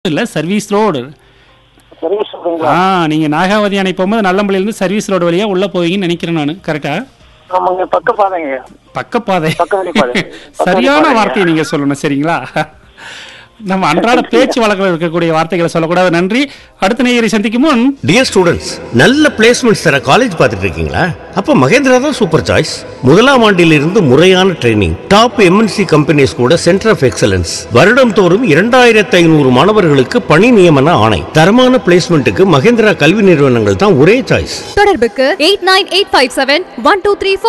இல்ல service road service ரோடுங்களா ஆ நீங்க நாகாவதி அணை போகும்போது நல்லம்பள்ளியிலிருந்து சர்வீஸ் ரோடு வழியா உள்ள போவீங்கன்னு நினைக்கிறேன் நான் கரெக்டா ஆமாங்க பக்க பாதைங்க பக்கப்பாதை பக்கவழி பாதை. சரியான பக்கவழி வார்த்தையை நீங்க சொல்லணும் சரிங்களா நம்ம அன்றாட பேச்சு வழக்கில் இருக்கக்கூடிய வார்த்தைகளை சொல்லக்கூடாது நன்றி அடுத்த நேயரை சந்திக்கும் முன் டியர் ஸ்டூடெண்ட்ஸ் நல்ல பிளேஸ்மெண்ட்ஸ் தர காலேஜ் பார்த்துட்டு இருக்கீங்களா அப்போ மகேந்திரா தான் சூப்பர் சாய்ஸ் முதலாம் ஆண்டிலிருந்து முறையான ட்ரைனிங் டாப் எம்என்சி கம்பெனிஸ் கூட சென்டர் ஆஃப் எக்ஸலன்ஸ் வருடம் தோறும் இரண்டாயிரத்து ஐநூறு மாணவர்களுக்கு பணி நியமன ஆணை தரமான பிளேஸ்மெண்ட்டுக்கு மகேந்திரா கல்வி நிறுவனங்கள் தான் ஒரே சாய்ஸ் தொடர்புக்கு eight nine eight five seven one two three four